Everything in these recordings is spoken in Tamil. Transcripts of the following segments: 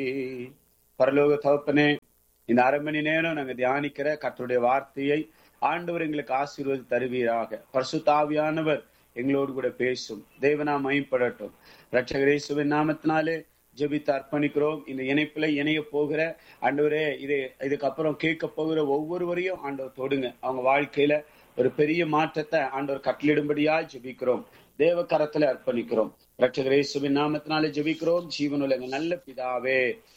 பரலோக தகப்பனே இந்த அரை மணி நேரம் நாங்க தியானிக்கிற கர்த்தருடைய வார்த்தையை ஆண்டவர் எங்களுக்கு ஆசீர்வாதி தருவீராக பரிசுத்தாவியானவர் எங்களோடு கூட பேசும் தேவனா மைப்படட்டும் ரட்சகரேசுவின் நாமத்தினாலே ஜெபித்து அர்ப்பணிக்கிறோம் இந்த இணைப்புல இணைய போகிற ஆண்டவரே இது இதுக்கப்புறம் கேட்க போகிற ஒவ்வொருவரையும் ஆண்டவர் தொடுங்க அவங்க வாழ்க்கையில ஒரு பெரிய மாற்றத்தை ஆண்டவர் கட்டளிடும்படியா ஜெபிக்கிறோம் தேவ கரத்துல அர்ப்பணிக்கிறோம் ரட்சகரேசுவின் நாமத்தினாலே ஜெபிக்கிறோம் ஜீவனுள்ள எங்க நல்ல பிதாவே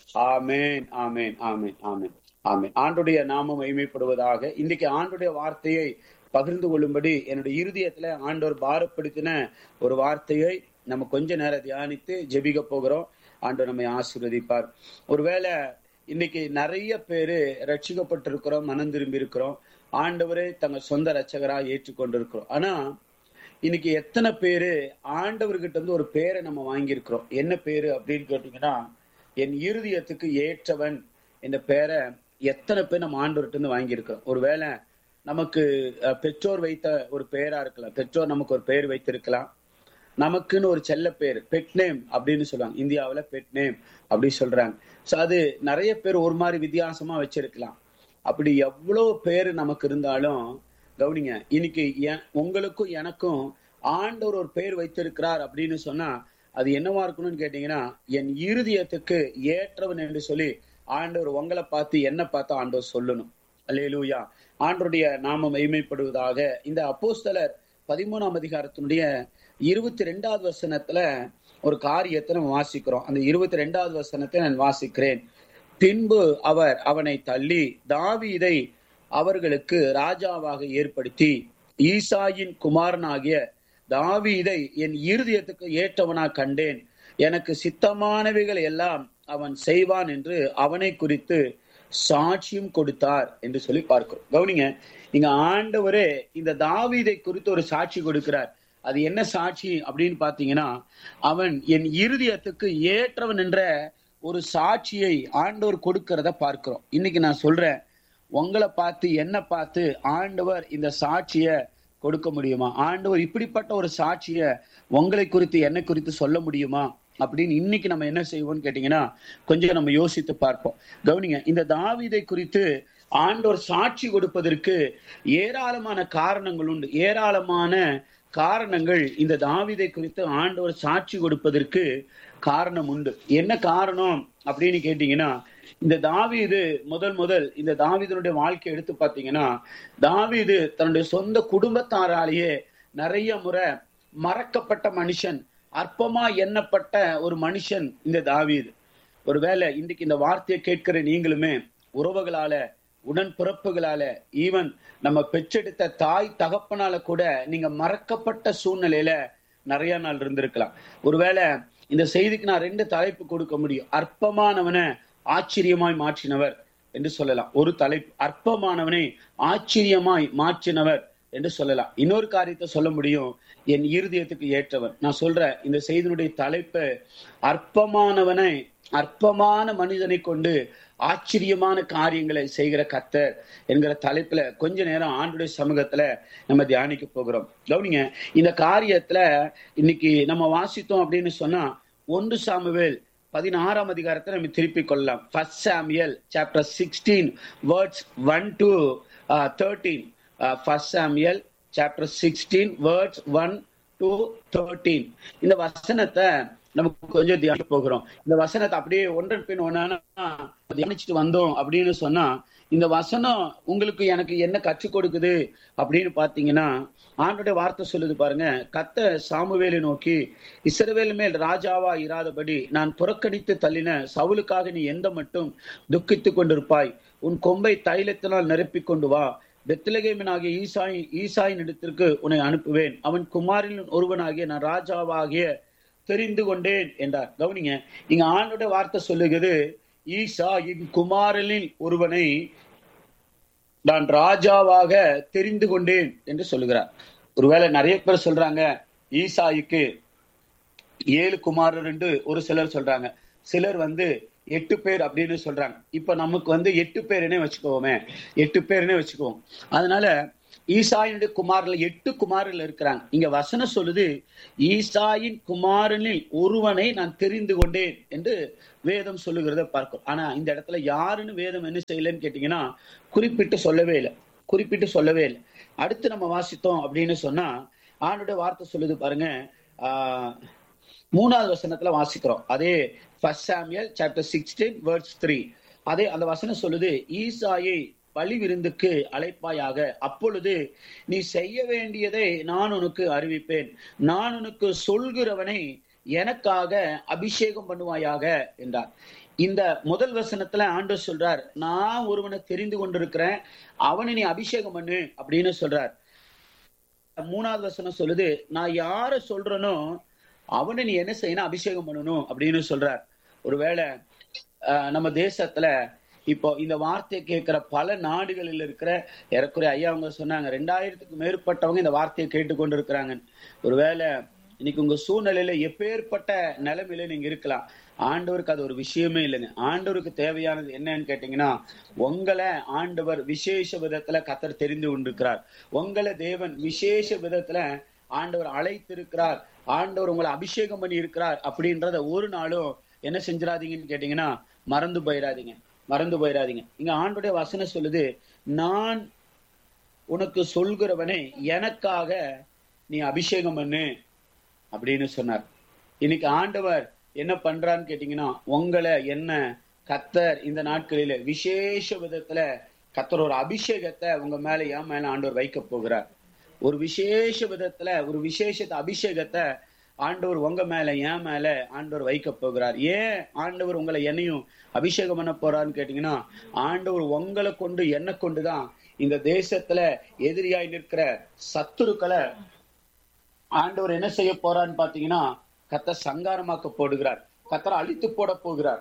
ஆமேன் ஆமேன் ஆமேன் ஆமேன் ஆமேன் ஆண்டுடைய நாமம் மகிமைப்படுவதாக இன்னைக்கு ஆண்டுடைய வார்த்தையை பகிர்ந்து கொள்ளும்படி என்னுடைய இருதயத்துல ஆண்டவர் பாரப்படுத்தின ஒரு வார்த்தையை நம்ம கொஞ்ச நேரம் தியானித்து ஜெபிக்க போகிறோம் ஆண்டவர் நம்மை ஆசீர்வதிப்பார் ஒருவேளை இன்னைக்கு நிறைய பேரு ரட்சிக்கப்பட்டிருக்கிறோம் மனம் திரும்பி இருக்கிறோம் ஆண்டவரே தங்க சொந்த ரட்சகரா ஏற்றுக்கொண்டிருக்கிறோம் ஆனா இன்னைக்கு எத்தனை பேரு ஆண்டவர்கிட்ட இருந்து ஒரு பேரை நம்ம வாங்கியிருக்கிறோம் என்ன பேரு அப்படின்னு கேட்டீங்கன்னா என் இருதயத்துக்கு ஏற்றவன் என்ற பேரை எத்தனை பேர் நம்ம ஆண்டவர்கிட்ட இருந்து வாங்கியிருக்கிறோம் ஒருவேளை நமக்கு அஹ், பெற்றோர் வைத்த ஒரு பெயரா இருக்கலாம் பெற்றோர் நமக்கு ஒரு பெயர் வைத்திருக்கலாம் நமக்குன்னு ஒரு செல்ல பேர் பெட் நேம் அப்படின்னு சொல்லுவாங்க இந்தியாவுல பெட் நேம் அப்படி சொல்றாங்க சோ அது நிறைய பேர் ஒரு மாதிரி வித்தியாசமா வச்சிருக்கலாம் அப்படி எவ்வளவு பேர் நமக்கு இருந்தாலும் கவனிங்க இன்னைக்கு எ- உங்களுக்கும் எனக்கும் ஆண்டவர் ஒரு பெயர் வைத்திருக்கிறார் அப்படின்னு சொன்னா அது என்னவா இருக்கணும்னு கேட்டீங்கன்னா என் இருதயத்துக்கு ஏற்றவன் என்று சொல்லி ஆண்டவர் உங்களை பார்த்து என்ன பார்த்து ஆண்டவர் சொல்லணும் அல்லேலூயா ஆண்டவருடைய நாம மைமைப்படுவதாக இந்த அப்போஸ்தலர் பதிமூணாம் அதிகாரத்தினுடைய இருபத்தி ரெண்டாவது வசனத்துல ஒரு காரியத்தை நம்ம வாசிக்கிறோம் அந்த இருபத்தி ரெண்டாவது வசனத்தை நான் வாசிக்கிறேன் பின்பு அவர் அவனை தள்ளி தாவீதை அவர்களுக்கு ராஜாவாக ஏற்படுத்தி ஈசாயின் குமாரனாகிய தாவீதை என் இருதயத்துக்கு ஏற்றவனா கண்டேன் எனக்கு சித்தமானவைகள் எல்லாம் அவன் செய்வான் என்று அவனை குறித்து சாட்சியம் கொடுத்தார் என்று சொல்லி பார்க்கிறோம் கவனிங்க இங்க ஆண்டவரே இந்த தாவீதை குறித்து ஒரு சாட்சி கொடுக்கிறார் அது என்ன சாட்சி அப்படின்னு பாத்தீங்கன்னா அவன் என் இருதயத்துக்கு ஏற்றவன் என்ற ஒரு சாட்சியை ஆண்டவர் கொடுக்கிறத பார்க்கிறோம் இன்னைக்கு நான் சொல்றேன் உங்களை பார்த்து என்ன பார்த்து ஆண்டவர் இந்த சாட்சிய கொடுக்க முடியுமா ஆண்டவர் இப்படிப்பட்ட ஒரு சாட்சிய உங்களை குறித்து என்னை குறித்து சொல்ல முடியுமா அப்படின்னு இன்னைக்கு நம்ம என்ன செய்வோம்னு கேட்டீங்கன்னா கொஞ்சம் நம்ம யோசித்து பார்ப்போம் கவனிங்க இந்த தாவீதை குறித்து ஆண்டவர் சாட்சி கொடுப்பதற்கு ஏராளமான காரணங்கள் உண்டு ஏராளமான காரணங்கள் இந்த தாவீதை குறித்து ஆண்டவர் சாட்சி கொடுப்பதற்கு காரணம் உண்டு என்ன காரணம் அப்படின்னு கேட்டீங்கன்னா இந்த தாவீது முதல் முதல் இந்த தாவீதனுடைய வாழ்க்கை எடுத்து பார்த்தீங்கன்னா தாவீது தன்னுடைய சொந்த குடும்பத்தாராலேயே நிறைய முறை மறக்கப்பட்ட மனுஷன் அற்பமா எண்ணப்பட்ட ஒரு மனுஷன் இந்த தாவீது ஒருவேளை இன்னைக்கு இந்த வார்த்தையை கேட்கிற நீங்களுமே உறவுகளால உடன்பிறப்புகளால ஈவன் நம்ம பெற்றெடுத்த தாய் தகப்பனால கூட நீங்க மறக்கப்பட்ட சூழ்நிலையில நிறைய நாள் இருந்திருக்கலாம் ஒருவேளை இந்த செய்திக்கு நான் ரெண்டு தலைப்பு கொடுக்க முடியும் அற்பமானவனை ஆச்சரியமாய் மாற்றினவர் என்று சொல்லலாம் ஒரு தலைப்பு அற்பமானவனை ஆச்சரியமாய் மாற்றினவர் என்று சொல்லலாம் இன்னொரு காரியத்தை சொல்ல முடியும் என் இருதயத்துக்கு ஏற்றவர் நான் சொல்றேன் இந்த செய்தியினுடைய தலைப்பு அற்பமானவனை அற்பமான மனிதனை கொண்டு ஆச்சரியமான காரியங்களை செய்கிற கத்தர் என்கிற தலைப்புல கொஞ்ச நேரம் ஆண்டுடைய சமூகத்துல நம்ம தியானிக்க போகிறோம் கவனிங்க இந்த காரியத்துல இன்னைக்கு நம்ம வாசித்தோம் அப்படின்னு சொன்னா ஒன்று சாமுவேல் பதினாறாம் அதிகாரத்தை நம்ம திருப்பிக் கொள்ளலாம் first Samuel chapter sixteen words one to thirteen first Samuel chapter sixteen words one to thirteen இந்த வசனத்தை நமக்கு கொஞ்சம் தியானிக்க போகிறோம் இந்த வசனத்தை அப்படியே ஒன்றன் பின் ஒன்னா தியானிச்சுட்டு வந்தோம் அப்படின்னு சொன்னா இந்த வசனம் உங்களுக்கு எனக்கு என்ன கற்றுக் கொடுக்குது அப்படின்னு பாத்தீங்கன்னா ஆண்டுடைய வார்த்தை சொல்லுது பாருங்க கத்த சாமுவேலை நோக்கி இஸ்ரவேல் மேல் ராஜாவா இராதபடி நான் புறக்கணித்து தள்ளின சவுலுக்காக நீ எந்த மட்டும் துக்கித்துக் கொண்டிருப்பாய் உன் கொம்பை தைலத்தினால் நிரப்பிக் கொண்டு வா பெத்லகேமனாகிய ஈசாய் ஈசாயின் இடத்திற்கு உன்னை அனுப்புவேன் அவன் குமாரில் ஒருவனாகிய நான் ராஜாவாகிய தெரிந்து கொண்டேன் என்றார் கவனிங்க இங்க ஆண்டோட வார்த்தை சொல்லுகிறது ஈசா என் குமாரனில் ஒருவனை நான் ராஜாவாக தெரிந்து கொண்டேன் என்று சொல்லுகிறார் ஒருவேளை நிறைய பேர் சொல்றாங்க ஈசாய்க்கு ஏழு குமாரர் என்று ஒரு சிலர் சொல்றாங்க சிலர் வந்து எட்டு பேர் அப்படின்னு சொல்றாங்க இப்ப நமக்கு வந்து எட்டு பேருனே வச்சுக்கோமே எட்டு பேருனே வச்சுக்குவோம் அதனால ஈசாயினுடைய குமாரில் எட்டு குமாரில் இருக்கிறாங்க இங்க வசனம் சொல்லுது ஈசாயின் குமாரனில் ஒருவனை நான் தெரிந்து கொண்டேன் என்று வேதம் சொல்லுகிறத பார்க்கிறோம் ஆனா இந்த இடத்துல யாருன்னு வேதம் என்ன செய்யலன்னு கேட்டீங்கன்னா குறிப்பிட்டு சொல்லவே இல்லை குறிப்பிட்டு சொல்லவே இல்லை அடுத்து நம்ம வாசித்தோம் அப்படின்னு சொன்னா ஆண்டுடைய வார்த்தை சொல்லுது பாருங்க ஆஹ் மூணாவது வசனத்துல வாசிக்கிறோம் அதே first Samuel chapter sixteen words three அதே அந்த வசனம் சொல்லுது ஈசாயை பலி விருந்துக்கு அழைப்பாயாக அப்பொழுது நீ செய்ய வேண்டியதை நான் உனக்கு அறிவிப்பேன் நான் உனக்கு சொல்கிறவனை எனக்காக அபிஷேகம் பண்ணுவாயாக என்றார் இந்த முதல் வசனத்துல ஆண்டு சொல்றார் நான் ஒருவனை தெரிந்து கொண்டிருக்கிறேன் அவனை நீ அபிஷேகம் பண்ணு அப்படின்னு சொல்றார் மூணாவது வசனம் சொல்லுது நான் யார சொல்றேனோ அவனை நீ என்ன செய்யணும் அபிஷேகம் பண்ணணும் அப்படின்னு சொல்றார் ஒருவேளை நம்ம தேசத்துல இப்போ இந்த வார்த்தையை கேட்கிற பல நாடுகளில் இருக்கிற ஏறக்குறைய ஐயா அவங்க சொன்னாங்க ரெண்டாயிரத்துக்கு மேற்பட்டவங்க இந்த வார்த்தையை கேட்டுக்கொண்டு இருக்கிறாங்க ஒருவேளை இன்னைக்கு உங்க சூழ்நிலையில எப்பேற்பட்ட நிலைமையில நீங்க இருக்கலாம் ஆண்டவருக்கு அது ஒரு விஷயமே இல்லைங்க ஆண்டவருக்கு தேவையானது என்னன்னு கேட்டீங்கன்னா உங்களை ஆண்டவர் விசேஷ விதத்துல கத்தர் தெரிந்து கொண்டிருக்கிறார் உங்களை தேவன் விசேஷ விதத்துல ஆண்டவர் அழைத்திருக்கிறார் ஆண்டவர் உங்களை அபிஷேகம் பண்ணி இருக்கிறார் அப்படின்றத ஒரு நாளும் என்ன செஞ்சிடாதீங்கன்னு கேட்டீங்கன்னா மறந்து போயிடாதீங்க மறந்து போயிடாதீங்க இங்க ஆண்டுடைய வசனம் சொல்லுது நான் உனக்கு சொல்கிறவனை எனக்காக நீ அபிஷேகம் பண்ணு அப்படின்னு சொன்னார் இன்னைக்கு ஆண்டவர் என்ன பண்றான்னு கேட்டீங்கன்னா உங்களை என்ன கத்தர் இந்த நாட்களில விசேஷ விதத்துல கத்தர் ஒரு அபிஷேகத்தை உங்க மேல என் மேல ஆண்டவர் வைக்க போகிறார் ஒரு விசேஷ விதத்துல ஒரு விசேஷத்தை அபிஷேகத்தை ஆண்டவர் உங்க மேல என் மேல ஆண்டவர் வைக்க போகிறார் ஏன் ஆண்டவர் உங்களை என்னையும் அபிஷேகம் பண்ண போறான்னு கேட்டீங்கன்னா ஆண்டவர் உங்களை கொண்டு என்ன கொண்டுதான் இந்த தேசத்துல எதிரியாய் நிற்கிற சத்துருக்களை ஆண்டவர் என்ன செய்ய போறான்னு பாத்தீங்கன்னா கத்த சங்காரமாக்க போடுகிறார் கத்தரை அழித்து போட போகிறார்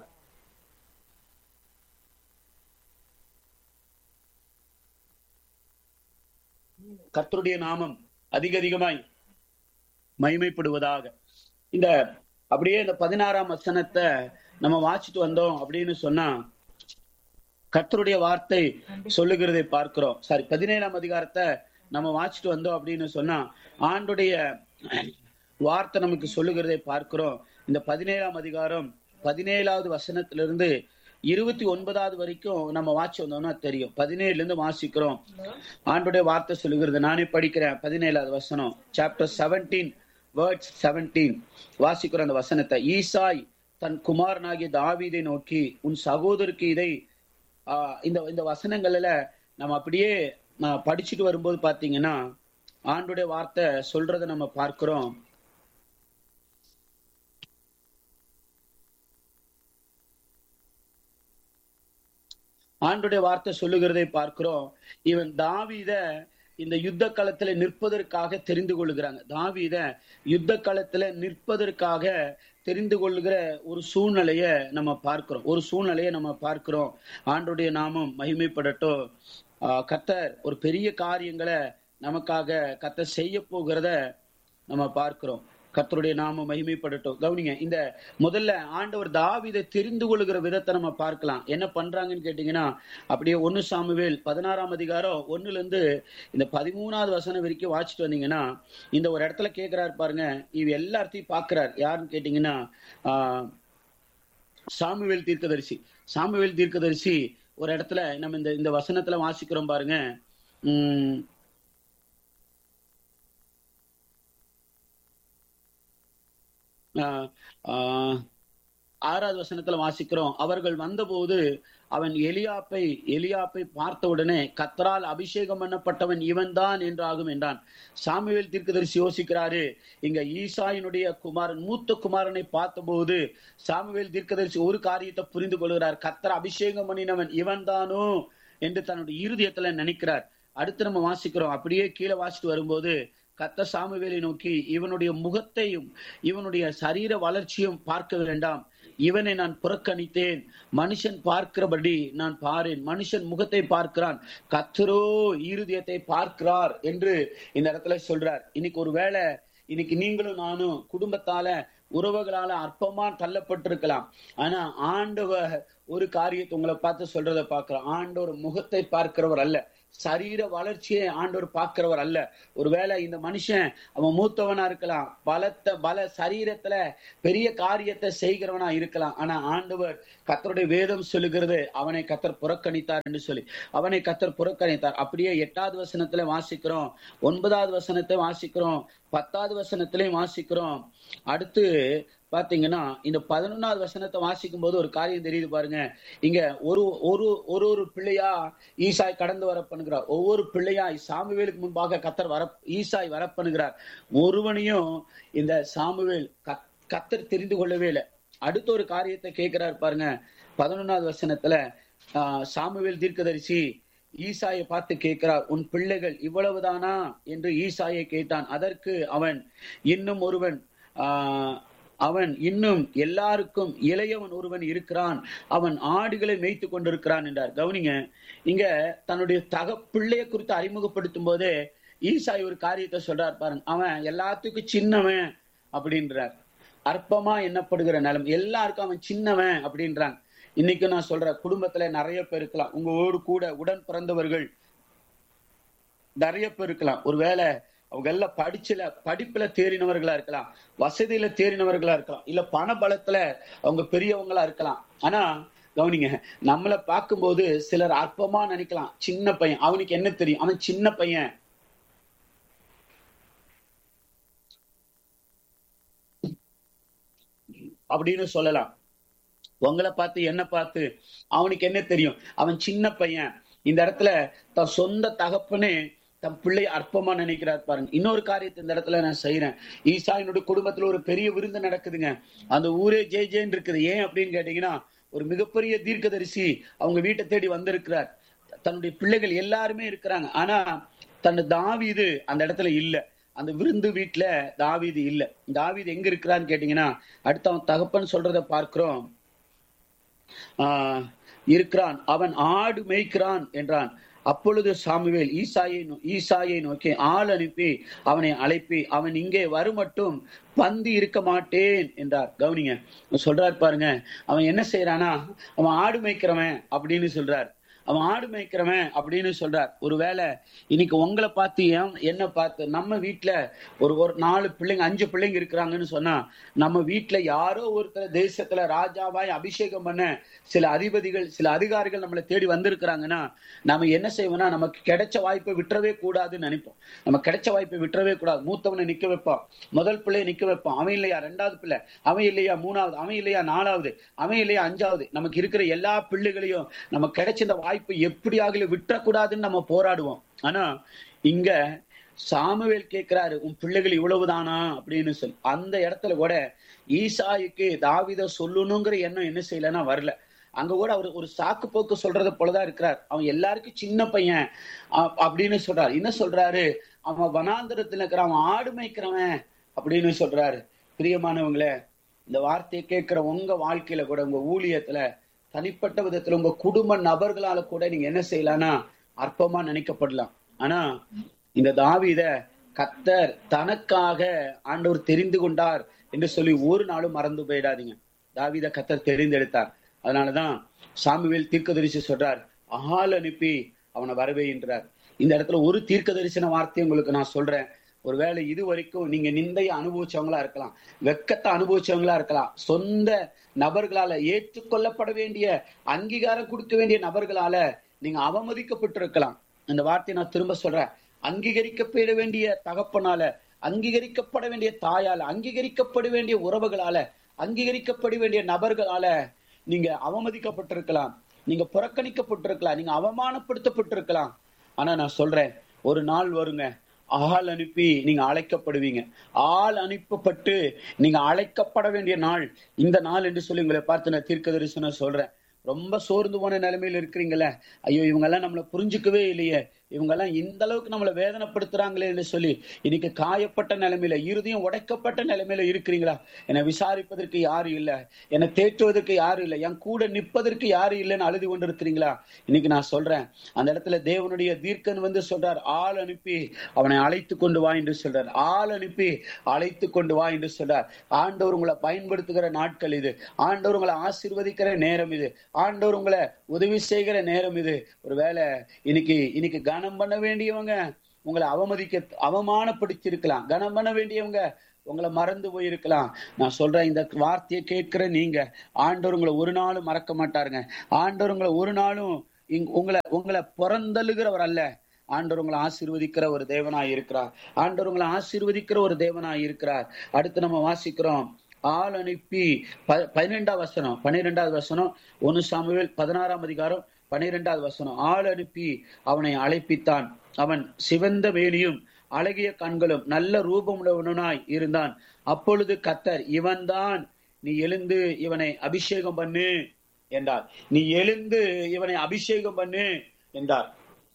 கத்தருடைய நாமம் அதிக அதிகமாய் மகிமைப்படுவதாக இந்த அப்படியே இந்த பதினாறாம் வசனத்தை நம்ம வாசிட்டு வந்தோம் அப்படின்னு சொன்னா கத்தருடைய வார்த்தை சொல்லுகிறதை பார்க்கிறோம் சாரி பதினேழாம் அதிகாரத்தை நம்ம வாசிட்டு வந்தோம் அப்படின்னு சொன்னா ஆண்டுடைய வார்த்தை நமக்கு சொல்லுகிறதை பார்க்கிறோம் இந்த பதினேழாம் அதிகாரம் பதினேழாவது வசனத்திலிருந்து இருபத்தி ஒன்பதாவது வரைக்கும் நம்ம வாட்சி வந்தோம்னா தெரியும் பதினேழுல இருந்து வாசிக்கிறோம் ஆண்டுடைய வார்த்தை சொல்லுகிறது நானே படிக்கிறேன் பதினேழாவது வசனம் சாப்டர் செவன்டீன் வேர்ட்ஸ் செவன்டீன் வாசிக்கிறோம் அந்த வசனத்தை ஈசாய் தன் குமாரனாகிய தாவீதை நோக்கி உன் சகோதருக்கு இதை ஆஹ் இந்த இந்த வசனங்கள்ல நம்ம அப்படியே படிச்சுட்டு வரும்போது பாத்தீங்கன்னா ஆண்டுடைய வார்த்தை சொல்றதை நம்ம பார்க்கிறோம் ஆண்டுடைய வார்த்தை சொல்லுகிறதை பார்க்கிறோம் இவன் தாவீத இந்த யுத்த களத்துல நிற்பதற்காக தெரிந்து கொள்ளுகிறாங்க தாவீத யுத்த களத்துல நிற்பதற்காக தெரிந்து கொள்ளுகிற ஒரு சூழ்நிலைய நம்ம பார்க்கிறோம் ஒரு சூழ்நிலைய நம்ம பார்க்கிறோம் ஆண்டுடைய நாமம் மகிமைப்படட்டும் ஆஹ் கத்தர் ஒரு பெரிய காரியங்களை நமக்காக கத்தர் செய்ய போகிறத நம்ம பார்க்கிறோம் கத்தருடைய நாம மகிமைப்படட்டும் கவனிங்க இந்த முதல்ல ஆண்டவர் தாவிதை தெரிந்து கொள்ளுகிற விதத்தை நம்ம பார்க்கலாம் என்ன பண்றாங்கன்னு கேட்டீங்கன்னா அப்படியே ஒன்னு சாமுவேல் பதினாறாம் அதிகாரம் ஒண்ணுல இருந்து இந்த பதிமூணாவது வசனம் வரைக்கும் வாசிட்டு வந்தீங்கன்னா இந்த ஒரு இடத்துல கேட்கிறாரு பாருங்க இவ எல்லாத்தையும் பாக்குறார் யாருன்னு கேட்டீங்கன்னா ஆஹ் சாமுவேல் தீர்க்கதரிசி சாமுவேல் தீர்க்கதரிசி ஒரு இடத்துல நம்ம இந்த இந்த வசனத்துல வாசிக்கிறோம் பாருங்க உம் ஆறாவது வசனத்துல வாசிக்கிறோம் அவர்கள் வந்தபோது அவன் எலியாப்பை எலியாப்பை பார்த்த உடனே கத்தரால் அபிஷேகம் பண்ணப்பட்டவன் இவன் தான் என்றாகும் என்றான் சாமுவேல் தீர்க்கதரிசி யோசிக்கிறாரு இங்க ஈசாயினுடைய குமாரன் மூத்த குமாரனை பார்த்தபோது சாமுவேல் தீர்க்கதரிசி ஒரு காரியத்தை புரிந்து கொள்கிறார் கத்தர் அபிஷேகம் பண்ணினவன் இவன் தானோ என்று தன்னுடைய இருதயத்துல நினைக்கிறார் அடுத்து நம்ம வாசிக்கிறோம் அப்படியே கீழே வாசிட்டு வரும்போது கத்த சாமுவேலை நோக்கி இவனுடைய முகத்தையும் இவனுடைய சரீர வளர்ச்சியும் பார்க்க வேண்டாம் இவனை நான் புறக்கணித்தேன் மனுஷன் பார்க்கிறபடி நான் பாரேன் மனுஷன் முகத்தை பார்க்கிறான் கத்தரோ இருதயத்தை பார்க்கிறார் என்று இந்த இடத்துல சொல்றார் இன்னைக்கு ஒரு வேளை இன்னைக்கு நீங்களும் நானும் குடும்பத்தால உறவுகளால அற்பமா தள்ளப்பட்டிருக்கலாம் ஆனா ஆண்டவர் ஒரு காரியத்தை உங்களை பார்த்து சொல்றதை பார்க்கிறோம் ஆண்டவர் முகத்தை பார்க்கிறவர் அல்ல சரீர வளர்ச்சியை ஆண்டவர் பார்க்கிறவர் அல்ல ஒருவேளை இந்த மனுஷன் அவன் மூத்தவனா இருக்கலாம் பலத்த பல சரீரத்துல பெரிய காரியத்தை செய்கிறவனா இருக்கலாம் ஆனா ஆண்டவர் கத்தருடைய வேதம் சொல்லுகிறது அவனை கத்தர் புறக்கணித்தார் என்று சொல்லி அவனை கத்தர் புறக்கணித்தார் அப்படியே எட்டாவது வசனத்துல வாசிக்கிறோம் ஒன்பதாவது வசனத்தை வாசிக்கிறோம் பத்தாவது வசனத்திலையும் வாசிக்கிறோம் அடுத்து பாத்தீங்கன்னா இந்த பதினொன்னாவது வசனத்தை வாசிக்கும் போது ஒரு காரியம் தெரியுது பாருங்க இங்க ஒரு ஒரு ஒரு ஒரு பிள்ளையா ஈசாய் கடந்து வர பண்ணுகிறார் ஒவ்வொரு பிள்ளையாய் சாமுவேலுக்கு முன்பாக கத்தர் வர ஈசாய் வர பண்ணுகிறார் ஒருவனையும் இந்த சாமுவேல் கத்தர் தெரிந்து கொள்ளவே இல்லை அடுத்த ஒரு காரியத்தை கேட்கிறார் பாருங்க பதினொன்னாவது வசனத்துல ஆஹ் சாமுவேல் தீர்க்கதரிசி ஈசாயை பார்த்து கேட்கிறார் உன் பிள்ளைகள் இவ்வளவுதானா என்று ஈசாயை கேட்டான் அதற்கு அவன் இன்னும் ஒருவன் ஆஹ் அவன் இன்னும் எல்லாருக்கும் இளையவன் ஒருவன் இருக்கிறான் அவன் ஆடுகளை மேய்த்து கொண்டிருக்கிறான் என்றார் கவனிங்க இங்க தன்னுடைய தக பிள்ளைய குறித்து அறிமுகப்படுத்தும் போதே ஈசாய் ஒரு காரியத்தை சொல்றார் பாருங்க அவன் எல்லாத்துக்கும் சின்னவன் அப்படின்றார் அற்பமா எண்ணப்படுகிற நிலம் எல்லாருக்கும் அவன் சின்னவன் அப்படின்றாங்க இன்னைக்கு நான் சொல்றேன் குடும்பத்துல நிறைய பேர் இருக்கலாம் உங்களோடு கூட உடன் பிறந்தவர்கள் நிறைய பேர் இருக்கலாம் ஒருவேளை அவங்க எல்லாம் படிச்சுல படிப்புல தேறினவர்களா இருக்கலாம் வசதியில தேறினவர்களா இருக்கலாம் இல்ல பண பலத்துல அவங்க பெரியவங்களா இருக்கலாம் ஆனா கவனிங்க நம்மளை பார்க்கும்போது சிலர் அற்பமா நினைக்கலாம் சின்ன பையன் அவனுக்கு என்ன தெரியும் அவன் சின்ன பையன் அப்படின்னு சொல்லலாம் உங்களை பார்த்து என்ன பார்த்து அவனுக்கு என்ன தெரியும் அவன் சின்ன பையன் இந்த இடத்துல தன் சொந்த தகப்பனே தன் பிள்ளை அற்பமா நினைக்கிறார் பாருங்க இன்னொரு காரியத்தை இந்த இடத்துல நான் செய்யறேன் ஈசா என்னுடைய குடும்பத்துல ஒரு பெரிய விருந்து நடக்குதுங்க அந்த ஊரே ஜே ஜேன்னு இருக்குது ஏன் அப்படின்னு கேட்டீங்கன்னா ஒரு மிகப்பெரிய தீர்க்கதரிசி அவங்க வீட்டை தேடி வந்திருக்கிறார் தன்னுடைய பிள்ளைகள் எல்லாருமே இருக்கிறாங்க ஆனா தன் தாவிது அந்த இடத்துல இல்ல அந்த விருந்து வீட்டுல தாவிது இல்ல தாவிது எங்க இருக்கிறான்னு கேட்டீங்கன்னா அடுத்து அவன் தகப்பன் சொல்றத பார்க்கிறோம் ஆஹ் இருக்கிறான் அவன் ஆடு மேய்க்கிறான் என்றான் அப்பொழுது சாமுவேல் ஈசாயை ஈசாயை நோக்கி ஆள் அனுப்பி அவனை அழைப்பி அவன் இங்கே வருமட்டும் பந்து இருக்க மாட்டேன் என்றார் கவனிங்க சொல்றார் பாருங்க அவன் என்ன செய்யறானா அவன் ஆடு மேய்க்கிறவன் அப்படின்னு சொல்றார் அவன் ஆடு மேய்க்கிறவன் அப்படின்னு சொல்றார் ஒருவேளை இன்னைக்கு உங்களை பார்த்து ஏன் என்ன பார்த்து நம்ம வீட்டுல ஒரு ஒரு நாலு பிள்ளைங்க அஞ்சு பிள்ளைங்க இருக்கிறாங்கன்னு சொன்னா நம்ம வீட்டுல யாரோ ஒருத்தர் தேசத்துல ராஜாவாய் அபிஷேகம் பண்ண சில அதிபதிகள் சில அதிகாரிகள் நம்மளை தேடி வந்திருக்கிறாங்கன்னா நம்ம என்ன செய்வோம்னா நமக்கு கிடைச்ச வாய்ப்பை விட்டுறவே கூடாதுன்னு நினைப்போம் நம்ம கிடைச்ச வாய்ப்பை விட்டுறவே கூடாது மூத்தவனை நிக்க வைப்போம் முதல் பிள்ளையை நிக்க வைப்போம் அவன் இல்லையா ரெண்டாவது பிள்ளை அவன் இல்லையா மூணாவது அவன் இல்லையா நாலாவது அவன் இல்லையா அஞ்சாவது நமக்கு இருக்கிற எல்லா பிள்ளைகளையும் நம்ம கிடைச்ச இந்த வாய்ப்பை எப்படியாக விட்டுறக்கூடாதுன்னு நம்ம போராடுவோம் ஆனா இங்க சாமுவேல் கேட்கிறாரு உன் பிள்ளைகள் இவ்வளவுதானா அப்படின்னு சொல்லி அந்த இடத்துல கூட ஈசாய்க்கு தாவித சொல்லணுங்கிற எண்ணம் என்ன செய்யலன்னா வரல அங்க கூட அவர் ஒரு சாக்கு போக்கு சொல்றது போலதான் இருக்கிறார் அவன் எல்லாருக்கும் சின்ன பையன் அப்படின்னு சொல்றாரு என்ன சொல்றாரு அவன் வனாந்திரத்துல இருக்கிற அவன் ஆடு மேய்க்கிறவன் அப்படின்னு சொல்றாரு பிரியமானவங்களே இந்த வார்த்தையை கேட்கிற உங்க வாழ்க்கையில கூட உங்க ஊழியத்துல தனிப்பட்ட விதத்துல உங்க குடும்ப நபர்களால கூட நீங்க என்ன செய்யலாம்னா அற்பமா நினைக்கப்படலாம் ஆனா இந்த தாவித கத்தர் தனக்காக ஆண்டவர் தெரிந்து கொண்டார் என்று சொல்லி ஒரு நாளும் மறந்து போயிடாதீங்க தாவித கத்தர் தெரிந்தெடுத்தார் அதனாலதான் சாமுவேல் தீர்க்கதரிசி சொல்றார் ஆள் அனுப்பி அவனை வரவேன்றார் இந்த இடத்துல ஒரு தீர்க்க தரிசன வார்த்தை உங்களுக்கு நான் சொல்றேன் ஒருவேளை இது வரைக்கும் நீங்க நிந்தைய அனுபவிச்சவங்களா இருக்கலாம் வெக்கத்தை அனுபவிச்சவங்களா இருக்கலாம் சொந்த நபர்களால ஏற்றுக்கொள்ளப்பட வேண்டிய அங்கீகாரம் கொடுக்க வேண்டிய நபர்களால நீங்க அவமதிக்கப்பட்டிருக்கலாம் இந்த வார்த்தையை நான் திரும்ப சொல்றேன் அங்கீகரிக்கப்பட வேண்டிய தகப்பனால அங்கீகரிக்கப்பட வேண்டிய தாயால அங்கீகரிக்கப்பட வேண்டிய உறவுகளால அங்கீகரிக்கப்பட வேண்டிய நபர்களால நீங்க அவமதிக்கப்பட்டிருக்கலாம் நீங்க புறக்கணிக்கப்பட்டிருக்கலாம் நீங்க அவமானப்படுத்தப்பட்டிருக்கலாம் ஆனா நான் சொல்றேன் ஒரு நாள் வருங்க ஆள் அனுப்பி நீங்க அழைக்கப்படுவீங்க ஆள் அனுப்பப்பட்டு நீங்க அழைக்கப்பட வேண்டிய நாள் இந்த நாள் என்று சொல்லி உங்களை பார்த்து நான் தீர்க்க தரிசனம் சொல்றேன் ரொம்ப சோர்ந்து போன நிலைமையில இருக்கிறீங்களே ஐயோ இவங்க எல்லாம் நம்மளை புரிஞ்சுக்கவே இல்லையே இவங்க எல்லாம் இந்த அளவுக்கு நம்மளை வேதனைப்படுத்துறாங்களேன்னு சொல்லி இன்னைக்கு காயப்பட்ட நிலைமையில இறுதியும் உடைக்கப்பட்ட நிலைமையில இருக்கிறீங்களா என்னை விசாரிப்பதற்கு யாரு இல்லை என்னை தேற்றுவதற்கு யாரு இல்லை என் கூட நிற்பதற்கு யாரு இல்லைன்னு அழுது கொண்டு இருக்கிறீங்களா இன்னைக்கு நான் சொல்றேன் அந்த இடத்துல தேவனுடைய தீர்க்கன் வந்து சொல்றார் ஆள் அனுப்பி அவனை அழைத்து கொண்டு வா என்று சொல்றார் ஆள் அனுப்பி அழைத்து கொண்டு வா என்று சொல்றார் ஆண்டவர் உங்களை பயன்படுத்துகிற நாட்கள் இது ஆண்டவர் உங்களை ஆசீர்வதிக்கிற நேரம் இது ஆண்டவர் உங்களை உதவி செய்கிற நேரம் இது ஒருவேளை இன்னைக்கு இன்னைக்கு கன கனம் பண்ண வேண்டியவங்க உங்களை அவமதிக்க அவமானப்படுத்தியிருக்கலாம் கனம் பண்ண வேண்டியவங்க உங்களை மறந்து போயிருக்கலாம் நான் சொல்றேன் இந்த வார்த்தையை கேட்கிற நீங்க ஆண்டவர் உங்களை ஒரு நாளும் மறக்க மாட்டாருங்க ஆண்டவர் உங்களை ஒரு நாளும் இங்- உங்களை உங்களை புறந்தழுகிறவர் அல்ல ஆண்டவர் உங்களை ஆசீர்வதிக்கிற ஒரு தேவனாய் இருக்கிறார் ஆண்டவர் உங்களை ஆசீர்வதிக்கிற ஒரு தேவனாய் இருக்கிறார் அடுத்து நம்ம வாசிக்கிறோம் ஆள் அனுப்பி ப பன்னிரெண்டாவது வசனம் பன்னிரெண்டாவது வசனம் ஒன்னு சாமுவேல் பதினாறாம் அதிகாரம் பன்னிரெண்டாவது வசனம் ஆள் அனுப்பி அவனை அழைப்பித்தான் அவன் சிவந்த வேலியும் அழகிய கண்களும் நல்ல ரூபமுள்ளவனாய் இருந்தான் அப்பொழுது கத்தர் இவன்தான் நீ எழுந்து இவனை அபிஷேகம் பண்ணு என்றார் நீ எழுந்து இவனை அபிஷேகம் பண்ணு என்றார்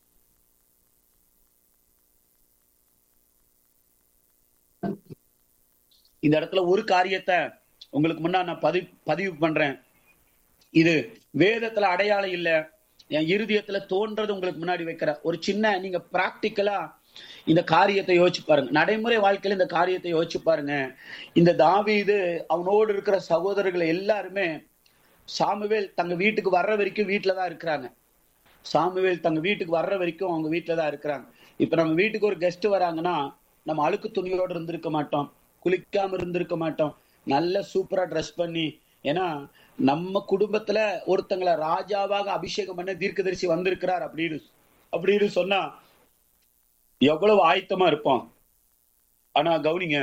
இந்த இடத்துல ஒரு காரியத்தை உங்களுக்கு முன்னா நான் பதிவு பதிவு பண்றேன் இது வேதத்துல அடையாளம் இல்ல என் இருதயத்துல தோன்றது உங்களுக்கு முன்னாடி வைக்கிற ஒரு சின்ன நீங்க பிராக்டிக்கலா இந்த காரியத்தை யோசிச்சு பாருங்க நடைமுறை வாழ்க்கையில இந்த காரியத்தை யோசிச்சு பாருங்க இந்த தாவீது அவனோடு இருக்கிற சகோதரர்கள் எல்லாருமே சாமுவேல் தங்க வீட்டுக்கு வர்ற வரைக்கும் வீட்டுல தான் இருக்கிறாங்க சாமுவேல் தங்க வீட்டுக்கு வர்ற வரைக்கும் அவங்க வீட்டுல தான் இருக்கிறாங்க இப்ப நம்ம வீட்டுக்கு ஒரு கெஸ்ட் வராங்கன்னா நம்ம அழுக்கு துணியோடு இருந்திருக்க மாட்டோம் குளிக்காம இருந்திருக்க மாட்டோம் நல்ல சூப்பரா ட்ரெஸ் பண்ணி ஏன்னா நம்ம குடும்பத்துல ஒருத்தங்களை ராஜாவாக அபிஷேகம் பண்ண தீர்க்கதரிசி வந்திருக்கிறார் அப்படின்னு அப்படின்னு சொன்னா எவ்வளவு ஆயத்தமா இருப்போம் ஆனா கவுனிங்க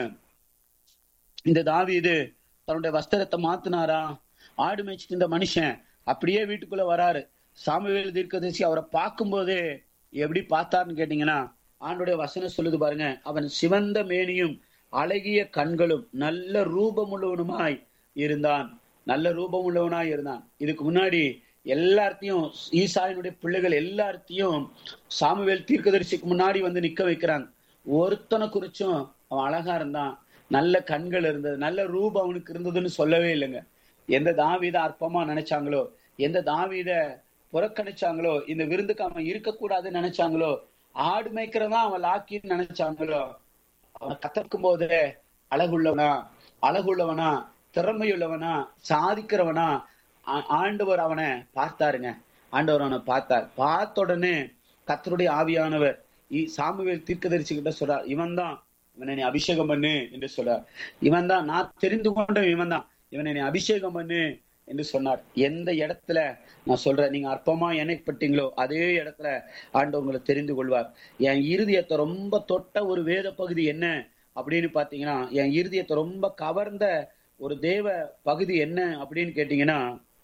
இந்த தாவீது தன்னுடைய வஸ்திரத்தை மாத்தினாரா ஆடு மேய்ச்சிட்டு இந்த மனுஷன் அப்படியே வீட்டுக்குள்ள வராரு சாமுவேல் தீர்க்கதரிசி அவரை பார்க்கும்போதே எப்படி பார்த்தாருன்னு கேட்டீங்கன்னா ஆண்டுடைய வசனம் சொல்லுது பாருங்க அவன் சிவந்த மேனியும் அழகிய கண்களும் நல்ல ரூபமுள்ளவனுமாய் இருந்தான் நல்ல ரூபமுள்ளவனாய் இருந்தான் இதுக்கு முன்னாடி எல்லார்த்தையும் ஈசாயினுடைய பிள்ளைகள் எல்லார்த்தையும் சாமுவேல் தீர்க்கதரிசிக்கு முன்னாடி வந்து நிக்க வைக்கிறாங்க ஒருத்தனை குறிச்சும் அவன் அழகா இருந்தான் நல்ல கண்கள் இருந்தது நல்ல ரூபம் அவனுக்கு இருந்ததுன்னு சொல்லவே இல்லைங்க எந்த தாவீத அற்பமா நினைச்சாங்களோ எந்த தாவீத புறக்கணிச்சாங்களோ இந்த விருந்துக்கு அவன் இருக்கக்கூடாதுன்னு நினைச்சாங்களோ ஆடு மேய்க்கிறதா அவன் லாக்கின்னு நினைச்சாங்களோ அவன் கத்தக்கும் போதே அழகுள்ளவனா அழகுள்ளவனா திறமையுள்ளவனா சாதிக்கிறவனா ஆ- ஆண்டவர் அவனை பார்த்தாருங்க ஆண்டவர் அவனை பார்த்தார் பார்த்த உடனே கத்தருடைய ஆவியானவர் இ- சாமுவேல் தீர்க்கதரிசி கிட்ட சொல்றார் இவன் தான் இவனை நீ அபிஷேகம் பண்ணு என்று சொல்றார் இவன் தான் நான் தெரிந்து கொண்ட இவன் தான் இவனை நீ அபிஷேகம் பண்ணு என்று சொன்னார் எந்த இடத்துல நான் சொல்றேன் நீங்க அற்பமா இணைப்பட்டீங்களோ அதே இடத்துல ஆண்டு உங்களை தெரிந்து கொள்வார் என் இருதயத்தை ரொம்ப தொட்ட ஒரு வேத பகுதி என்ன அப்படின்னு பாத்தீங்கன்னா என் இருதயத்தை ரொம்ப கவர்ந்த ஒரு தேவ பகுதி என்ன அப்படின்னு கேட்டீங்கன்னா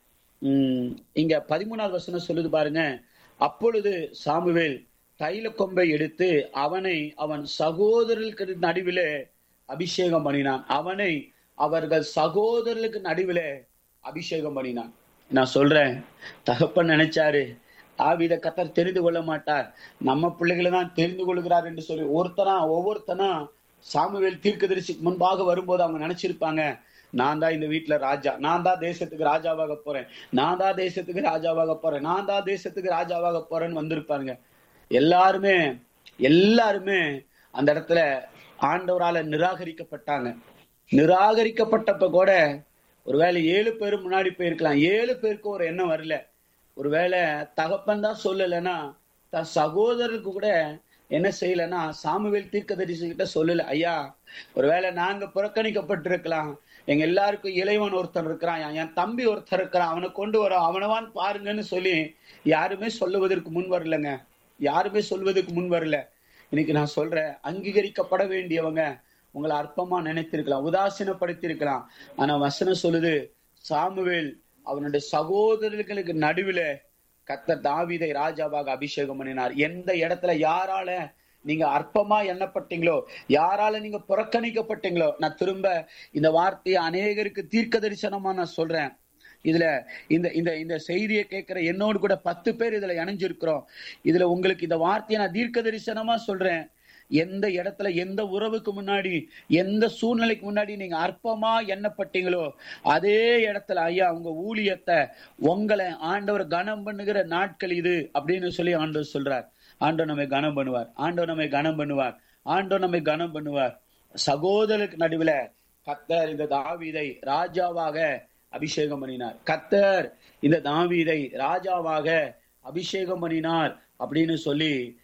உம் இங்க பதிமூணாவது வசனம் சொல்லுது பாருங்க அப்பொழுது சாமுவேல் தைல கொம்பை எடுத்து அவனை அவன் சகோதரர்களுக்கு நடுவிலே அபிஷேகம் பண்ணினான் அவனை அவர்கள் சகோதரர்களுக்கு நடுவிலே அபிஷேகம் பண்ணினான் நான் சொல்றேன் தகப்பன் நினைச்சாரு ஆவித கத்தர் தெரிந்து கொள்ள மாட்டார் நம்ம பிள்ளைகளை தான் தெரிந்து கொள்கிறார் என்று சொல்லி ஒருத்தனா ஒவ்வொருத்தனா சாமுவேல் தீர்க்கதரிசிக்கு முன்பாக வரும்போது அவங்க நினைச்சிருப்பாங்க நான் தான் இந்த வீட்டுல ராஜா நான் தான் தேசத்துக்கு ராஜாவாக போறேன் நான் தான் தேசத்துக்கு ராஜாவாக போறேன் நான் தான் தேசத்துக்கு ராஜாவாக போறேன்னு வந்திருப்பாருங்க எல்லாருமே எல்லாருமே அந்த இடத்துல ஆண்டவரால நிராகரிக்கப்பட்டாங்க நிராகரிக்கப்பட்டப்ப கூட ஒருவேளை ஏழு பேர் முன்னாடி போயிருக்கலாம் ஏழு பேருக்கு ஒரு எண்ணம் வரல ஒருவேளை தகப்பன் தான் சொல்லலைன்னா தன் சகோதரருக்கு கூட என்ன செய்யலைன்னா சாமுவேல் தீர்க்கதரிசி கிட்ட சொல்லல ஐயா ஒருவேளை நாங்க புறக்கணிக்கப்பட்டிருக்கலாம் எங்க எல்லாருக்கும் இளைவன் ஒருத்தன் இருக்கிறான் என் தம்பி ஒருத்தர் இருக்கிறான் அவனை கொண்டு வரோம் அவனவான் பாருங்கன்னு சொல்லி யாருமே சொல்லுவதற்கு முன் வரலங்க யாருமே சொல்வதற்கு முன் வரல இன்னைக்கு நான் சொல்றேன் அங்கீகரிக்கப்பட வேண்டியவங்க உங்களை அற்பமா நினைத்திருக்கலாம் உதாசீனப்படுத்தியிருக்கலாம் ஆனா வசனம் சொல்லுது சாமுவேல் அவனுடைய சகோதரர்களுக்கு நடுவில கத்தர் தாவீதை ராஜாவாக அபிஷேகம் பண்ணினார் எந்த இடத்துல யாரால நீங்க அற்பமா எண்ணப்பட்டீங்களோ யாரால நீங்க புறக்கணிக்கப்பட்டீங்களோ நான் திரும்ப இந்த வார்த்தையை அநேகருக்கு தீர்க்க தரிசனமா நான் சொல்றேன் இதுல இந்த இந்த இந்த செய்தியை கேட்கிற என்னோடு கூட பத்து பேர் இதுல இணைஞ்சிருக்கிறோம் இதுல உங்களுக்கு இந்த வார்த்தையை நான் தீர்க்க தரிசனமா சொல்றேன் எந்த இடத்துல எந்த உறவுக்கு முன்னாடி எந்த சூழ்நிலைக்கு முன்னாடி நீங்க அற்பமா எண்ணப்பட்டீங்களோ அதே இடத்துல ஐயா உங்க ஊழியத்தை உங்களை ஆண்டவர் கனம் பண்ணுகிற நாட்கள் இது அப்படின்னு சொல்லி ஆண்டவர் சொல்றார் ஆண்டவர் நம்மை கனம் பண்ணுவார் ஆண்டவர் நம்மை கனம் பண்ணுவார் ஆண்டவர் நம்மை கனம் பண்ணுவார் சகோதரருக்கு நடுவுல கத்தர் இந்த தாவீதை ராஜாவாக அபிஷேகம் பண்ணினார் கத்தர் இந்த தாவீதை ராஜாவாக அபிஷேகம் பண்ணினார் அப்படின்னு சொல்லி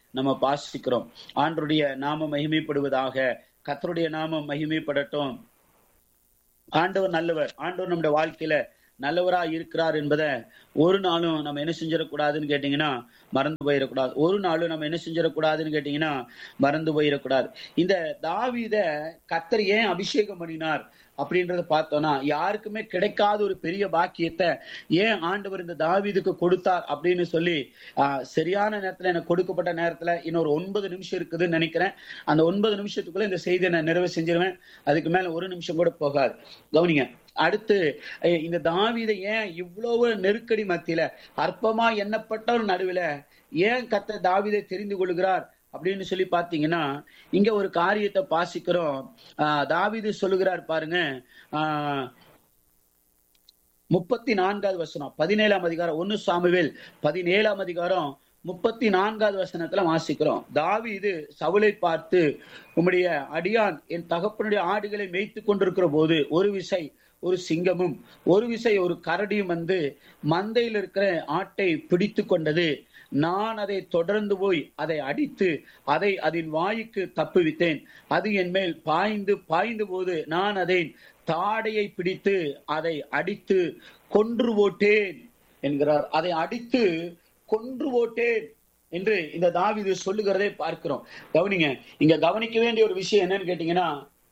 நம்ம பாசிக்கிறோம் ஆண்டருடைய நாம மகிமைப்படுவதாக கத்தருடைய நாமம் மகிமைப்படட்டும் ஆண்டவர் நல்லவர் ஆண்டவர் நம்முடைய வாழ்க்கையில நல்லவரா இருக்கிறார் என்பதை ஒரு நாளும் நம்ம என்ன செஞ்சிடக்கூடாதுன்னு கேட்டீங்கன்னா மறந்து போயிடக்கூடாது ஒரு நாளும் நம்ம என்ன செஞ்சிடக்கூடாதுன்னு கேட்டீங்கன்னா மறந்து போயிடக்கூடாது இந்த தாவீத கத்தர் ஏன் அபிஷேகம் பண்ணினார் அப்படின்றத பார்த்தோம்னா யாருக்குமே கிடைக்காத ஒரு பெரிய பாக்கியத்தை ஏன் ஆண்டவர் இந்த தாவீதுக்கு கொடுத்தார் அப்படின்னு சொல்லி ஆஹ் சரியான நேரத்துல எனக்கு கொடுக்கப்பட்ட நேரத்துல இன்னொரு ஒன்பது நிமிஷம் இருக்குதுன்னு நினைக்கிறேன் அந்த ஒன்பது நிமிஷத்துக்குள்ள இந்த செய்தியை நான் நிறைவு செஞ்சிருவேன் அதுக்கு மேல ஒரு நிமிஷம் கூட போகாது கவனிங்க அடுத்து இந்த தாவீதை ஏன் இவ்வளவு நெருக்கடி மத்தியில அற்பமா எண்ணப்பட்ட ஒரு நடுவில் ஏன் கத்த தாவீதை தெரிந்து கொள்கிறார் அப்படின்னு சொல்லி பாத்தீங்கன்னா இங்க ஒரு காரியத்தை பாசிக்கிறோம் ஆஹ் தாவிது சொல்லுகிறார் பாருங்க ஆஹ் முப்பத்தி நான்காவது வசனம் பதினேழாம் அதிகாரம் ஒன்னு சாமுவேல் பதினேழாம் அதிகாரம் முப்பத்தி நான்காவது வசனத்துல வாசிக்கிறோம் தாவீது சவுளை பார்த்து உம்முடைய அடியான் என் தகப்பனுடைய ஆடுகளை மேய்த்து கொண்டிருக்கிற போது ஒரு விசை ஒரு சிங்கமும் ஒரு விசை ஒரு கரடியும் வந்து மந்தையில் இருக்கிற ஆட்டை பிடித்து கொண்டது நான் அதை தொடர்ந்து போய் அதை அடித்து அதை அதன் வாய்க்கு தப்புவித்தேன் அது என் மேல் பாய்ந்து பாய்ந்த போது நான் அதை தாடையை பிடித்து அதை அடித்து கொன்று போட்டேன் என்கிறார் அதை அடித்து கொன்று போட்டேன் என்று இந்த தாவிது சொல்லுகிறதை பார்க்கிறோம் கவனிங்க இங்க கவனிக்க வேண்டிய ஒரு விஷயம் என்னன்னு கேட்டீங்கன்னா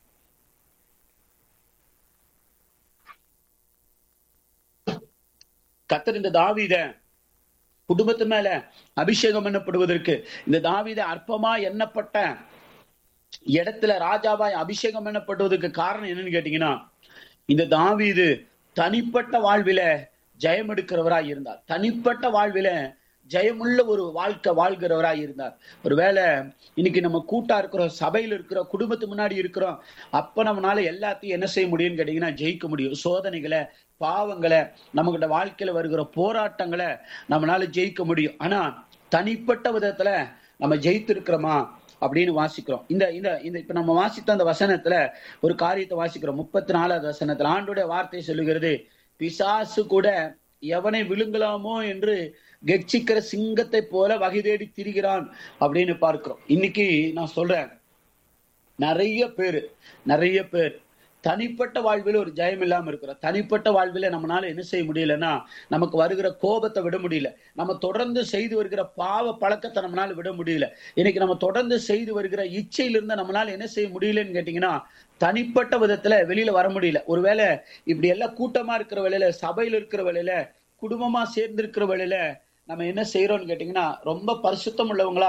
கத்தர் இந்த தாவித குடும்பத்து மேல அபிஷேகம் பண்ணப்படுவதற்கு இந்த தாவித அற்பமா எண்ணப்பட்ட இடத்துல ராஜாவாய் அபிஷேகம் பண்ணப்படுவதற்கு காரணம் என்னன்னு கேட்டீங்கன்னா இந்த தாவீது தனிப்பட்ட வாழ்வில ஜெயம் எடுக்கிறவராய் இருந்தார் தனிப்பட்ட வாழ்வில ஜெயமுள்ள ஒரு வாழ்க்கை வாழ்கிறவராய் இருந்தார் ஒருவேளை இன்னைக்கு நம்ம கூட்டா இருக்கிறோம் சபையில் இருக்கிறோம் குடும்பத்து முன்னாடி இருக்கிறோம் அப்ப நம்மளால எல்லாத்தையும் என்ன செய்ய முடியும்னு கேட்டீங்கன்னா ஜெயிக்க முடியும் சோதனைகளை பாவங்களை நம்மகிட்ட வாழ்க்கையில வருகிற போராட்டங்களை நம்மளால ஜெயிக்க முடியும் ஆனா தனிப்பட்ட விதத்துல நம்ம ஜெயித்திருக்கிறோமா அப்படின்னு வாசிக்கிறோம் இந்த இந்த இந்த இப்ப நம்ம வாசித்த அந்த வசனத்துல ஒரு காரியத்தை வாசிக்கிறோம் முப்பத்தி நாலாவது வசனத்துல ஆண்டுடைய வார்த்தை சொல்லுகிறது பிசாசு கூட எவனை விழுங்கலாமோ என்று கெட்சிக்கிற சிங்கத்தை போல வகை தேடி திரிகிறான் அப்படின்னு பார்க்கிறோம் இன்னைக்கு நான் சொல்றேன் நிறைய பேர் நிறைய பேர் தனிப்பட்ட வாழ்வில் ஒரு ஜெயம் இல்லாம இருக்கிறோம் தனிப்பட்ட வாழ்வில நம்மளால என்ன செய்ய முடியலன்னா நமக்கு வருகிற கோபத்தை விட முடியல நம்ம தொடர்ந்து செய்து வருகிற பாவ பழக்கத்தை நம்மளால விட முடியல இன்னைக்கு நம்ம தொடர்ந்து செய்து வருகிற இச்சையிலிருந்து நம்மளால என்ன செய்ய முடியலன்னு கேட்டீங்கன்னா தனிப்பட்ட விதத்துல வெளியில வர முடியல ஒருவேளை இப்படி எல்லாம் கூட்டமா இருக்கிற வேலையில சபையில இருக்கிற வேலையில குடும்பமா சேர்ந்து இருக்கிற வேலையில நம்ம என்ன செய்யறோம்னு கேட்டீங்கன்னா ரொம்ப பரிசுத்தம் உள்ளவங்களா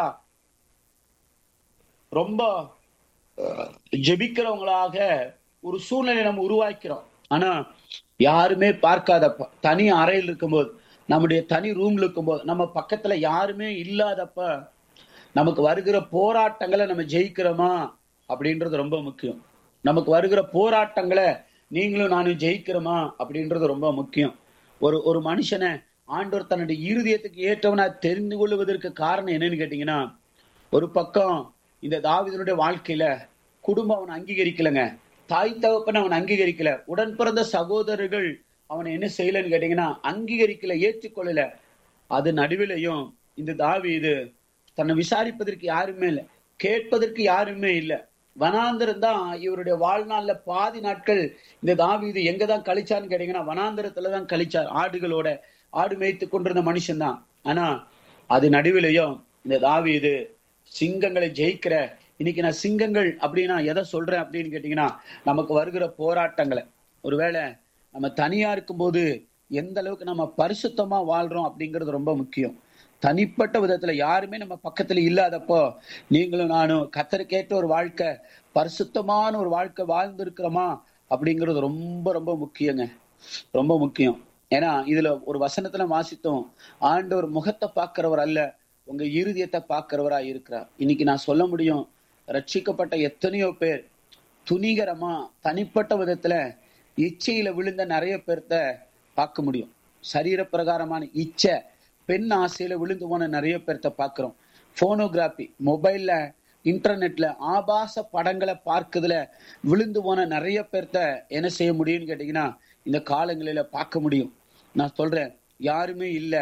ரொம்ப ஜெபிக்கிறவங்களாக ஒரு சூழ்நிலை நம்ம உருவாக்கிறோம் ஆனா யாருமே பார்க்காதப்ப தனி அறையில் இருக்கும்போது நம்முடைய தனி ரூம்ல இருக்கும்போது நம்ம பக்கத்துல யாருமே இல்லாதப்ப நமக்கு வருகிற போராட்டங்களை நம்ம ஜெயிக்கிறோமா அப்படின்றது ரொம்ப முக்கியம் நமக்கு வருகிற போராட்டங்களை நீங்களும் நானும் ஜெயிக்கிறோமா அப்படின்றது ரொம்ப முக்கியம் ஒரு ஒரு மனுஷனை ஆண்டவர் தன்னுடைய இருதயத்துக்கு ஏற்றவனா தெரிந்து கொள்வதற்கு காரணம் என்னன்னு கேட்டீங்கன்னா ஒரு பக்கம் இந்த தாவிதனுடைய வாழ்க்கையில குடும்பம் அவனை அங்கீகரிக்கலைங்க தாய் தகப்பன் அவன் அங்கீகரிக்கல உடன் பிறந்த சகோதரர்கள் அவனை என்ன செய்யலன்னு கேட்டீங்கன்னா அங்கீகரிக்கல ஏற்றுக்கொள்ளல அது நடுவிலையும் இந்த தாவி இது தன்னை விசாரிப்பதற்கு யாருமே இல்லை கேட்பதற்கு யாருமே இல்லை வனாந்திரம் தான் இவருடைய வாழ்நாள்ல பாதி நாட்கள் இந்த தாவி இது எங்க தான் கழிச்சான்னு கேட்டீங்கன்னா வனாந்திரத்துல தான் கழிச்சார் ஆடுகளோட ஆடு மேய்த்து கொண்டிருந்த மனுஷன் தான் ஆனா அது நடுவிலையும் இந்த தாவி இது சிங்கங்களை ஜெயிக்கிற இன்னைக்கு நான் சிங்கங்கள் அப்படின்னா எதை சொல்றேன் அப்படின்னு கேட்டீங்கன்னா நமக்கு வருகிற போராட்டங்களை ஒருவேளை நம்ம தனியா இருக்கும்போது எந்த அளவுக்கு நம்ம பரிசுத்தமா வாழ்றோம் அப்படிங்கிறது ரொம்ப முக்கியம் தனிப்பட்ட விதத்துல யாருமே நம்ம பக்கத்துல இல்லாதப்போ நீங்களும் நானும் கத்தருக்கேற்ற ஒரு வாழ்க்கை பரிசுத்தமான ஒரு வாழ்க்கை வாழ்ந்திருக்கிறோமா அப்படிங்கிறது ரொம்ப ரொம்ப முக்கியங்க ரொம்ப முக்கியம் ஏன்னா இதுல ஒரு வசனத்துல வாசித்தோம் ஆண்டவர் முகத்தை பார்க்கிறவர் அல்ல உங்க இருதயத்தை பார்க்கிறவரா இருக்கிறார் இன்னைக்கு நான் சொல்ல முடியும் ரட்சிக்கப்பட்ட எத்தனையோ பேர் துணிகரமா தனிப்பட்ட விதத்துல இச்சையில விழுந்த நிறைய பேர்த்த பார்க்க முடியும் சரீர பிரகாரமான இச்சை பெண் ஆசையில விழுந்து போன நிறைய பேர்த்த பார்க்கிறோம் போனோகிராபி மொபைல்ல இன்டர்நெட்ல ஆபாச படங்களை பார்க்கறதுல விழுந்து போன நிறைய பேர்த்த என்ன செய்ய முடியும்னு கேட்டீங்கன்னா இந்த காலங்களில பார்க்க முடியும் நான் சொல்றேன் யாருமே இல்ல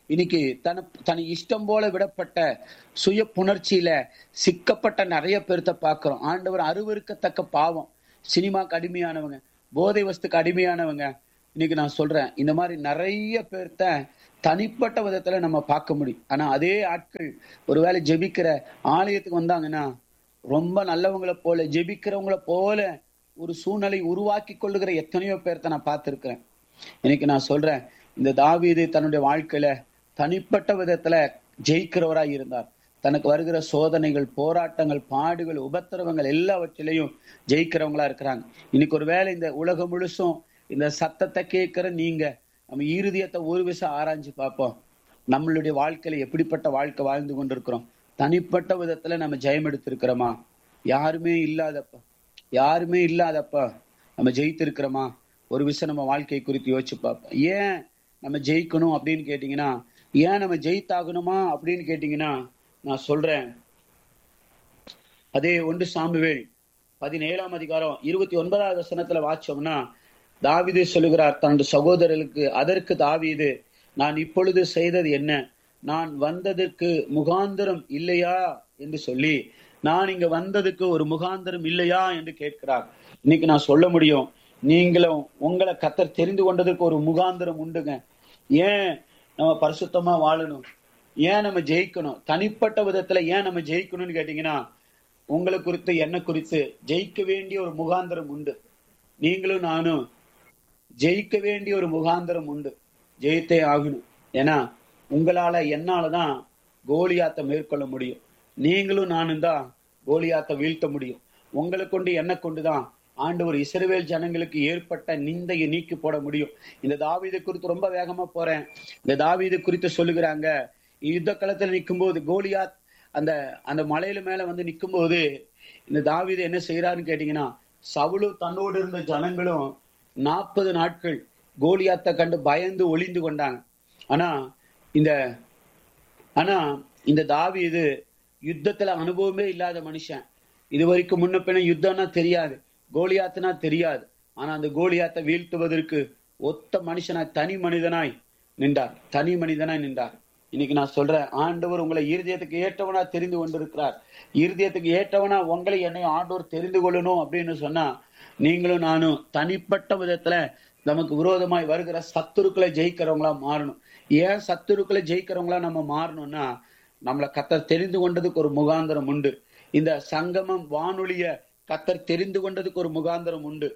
இன்னைக்கு தன தன் இஷ்டம் போல விடப்பட்ட சுய புணர்ச்சியில சிக்கப்பட்ட நிறைய பேர்த்த பார்க்கிறோம் ஆண்டவர் அருவருக்கத்தக்க பாவம் சினிமாக்கு அடிமையானவங்க போதை வஸ்துக்கு அடிமையானவங்க இன்னைக்கு நான் சொல்றேன் இந்த மாதிரி நிறைய பேர்த்த தனிப்பட்ட விதத்துல நம்ம பார்க்க முடியும் ஆனா அதே ஆட்கள் ஒருவேளை ஜெபிக்கிற ஆலயத்துக்கு வந்தாங்கன்னா ரொம்ப நல்லவங்கள போல ஜெபிக்கிறவங்கள போல ஒரு சூழ்நிலை உருவாக்கி கொள்ளுகிற எத்தனையோ பேர்த்த நான் பார்த்திருக்கிறேன் இன்னைக்கு நான் சொல்றேன் இந்த தாவீது தன்னுடைய வாழ்க்கையில தனிப்பட்ட விதத்துல ஜெயிக்கிறவரா இருந்தார் தனக்கு வருகிற சோதனைகள் போராட்டங்கள் பாடுகள் உபத்திரவங்கள் எல்லாவற்றிலையும் ஜெயிக்கிறவங்களா இருக்கிறாங்க இன்னைக்கு ஒரு வேளை இந்த உலகம் முழுசும் இந்த சத்தத்தை கேட்கிற நீங்க நம்ம இருதயத்தை ஒரு விஷயம் ஆராய்ஞ்சு பார்ப்போம் நம்மளுடைய வாழ்க்கையில எப்படிப்பட்ட வாழ்க்கை வாழ்ந்து கொண்டிருக்கிறோம் தனிப்பட்ட விதத்துல நம்ம ஜெயம் எடுத்திருக்கிறோமா யாருமே இல்லாதப்ப யாருமே இல்லாதப்ப நம்ம ஜெயித்திருக்கிறோமா ஒரு விஷயம் நம்ம வாழ்க்கை குறித்து யோசிச்சு பார்ப்போம் ஏன் நம்ம ஜெயிக்கணும் அப்படின்னு கேட்டீங்கன்னா ஏன் நம்ம ஜெயித்தாகணுமா அப்படின்னு கேட்டீங்கன்னா நான் சொல்றேன் அதே ஒன்று சாமுவேல் பதினேழாம் அதிகாரம் இருபத்தி ஒன்பதாவது வசனத்துல வாச்சோம்னா தாவீது சொல்லுகிறார் தன்னுடைய சகோதரர்களுக்கு அதற்கு தாவீது நான் இப்பொழுது செய்தது என்ன நான் வந்ததற்கு முகாந்திரம் இல்லையா என்று சொல்லி நான் இங்க வந்ததுக்கு ஒரு முகாந்திரம் இல்லையா என்று கேட்கிறார் இன்னைக்கு நான் சொல்ல முடியும் நீங்களும் உங்களை கத்தர் தெரிந்து கொண்டதற்கு ஒரு முகாந்திரம் உண்டுங்க ஏன் நம்ம பரிசுத்தமா வாழணும் ஏன் நம்ம ஜெயிக்கணும் தனிப்பட்ட விதத்துல ஏன் நம்ம ஜெயிக்கணும்னு கேட்டீங்கன்னா உங்களை குறித்து என்ன குறித்து ஜெயிக்க வேண்டிய ஒரு முகாந்திரம் உண்டு நீங்களும் நானும் ஜெயிக்க வேண்டிய ஒரு முகாந்திரம் உண்டு ஜெயித்தே ஆகணும் ஏன்னா உங்களால என்னாலதான் கோலியாத்தை மேற்கொள்ள முடியும் நீங்களும் நானும் தான் கோலியாத்தை வீழ்த்த முடியும் உங்களை கொண்டு என்ன கொண்டுதான் ஆண்டவர் இஸ்ரவேல் ஜனங்களுக்கு ஏற்பட்ட நிந்தையை நீக்கி போட முடியும் இந்த தாவீது குறித்து ரொம்ப வேகமா போறேன் இந்த தாவீது குறித்து சொல்லுகிறாங்க யுத்த களத்துல நிற்கும் போது கோலியாத் அந்த அந்த மலையில மேல வந்து நிற்கும் போது இந்த தாவீது என்ன செய்யறாருன்னு கேட்டீங்கன்னா சவுளும் தன்னோடு இருந்த ஜனங்களும் நாற்பது நாட்கள் கோலியாத்தை கண்டு பயந்து ஒளிந்து கொண்டாங்க ஆனா இந்த ஆனா இந்த தாவீது யுத்தத்துல அனுபவமே இல்லாத மனுஷன் இது வரைக்கும் முன்ன பின்ன யுத்தம்னா தெரியாது கோலியாத்துனா தெரியாது ஆனா அந்த கோலியாத்தை வீழ்த்துவதற்கு ஒத்த மனுஷனாய் தனி மனிதனாய் நின்றார் தனி மனிதனாய் நின்றார் இன்னைக்கு நான் சொல்றேன் ஆண்டவர் உங்களை இருதயத்துக்கு ஏற்றவனா தெரிந்து கொண்டிருக்கிறார் இருதயத்துக்கு ஏற்றவனா உங்களை என்னை ஆண்டவர் தெரிந்து கொள்ளணும் அப்படின்னு சொன்னா நீங்களும் நானும் தனிப்பட்ட விதத்துல நமக்கு விரோதமாய் வருகிற சத்துருக்களை ஜெயிக்கிறவங்களா மாறணும் ஏன் சத்துருக்களை ஜெயிக்கிறவங்களா நம்ம மாறணும்னா நம்மளை கத்தர் தெரிந்து கொண்டதுக்கு ஒரு முகாந்திரம் உண்டு இந்த சங்கமம் வானொலிய கத்தர் தெரிந்து கொண்டதுக்கு ஒரு முகாந்திரம் உண்டு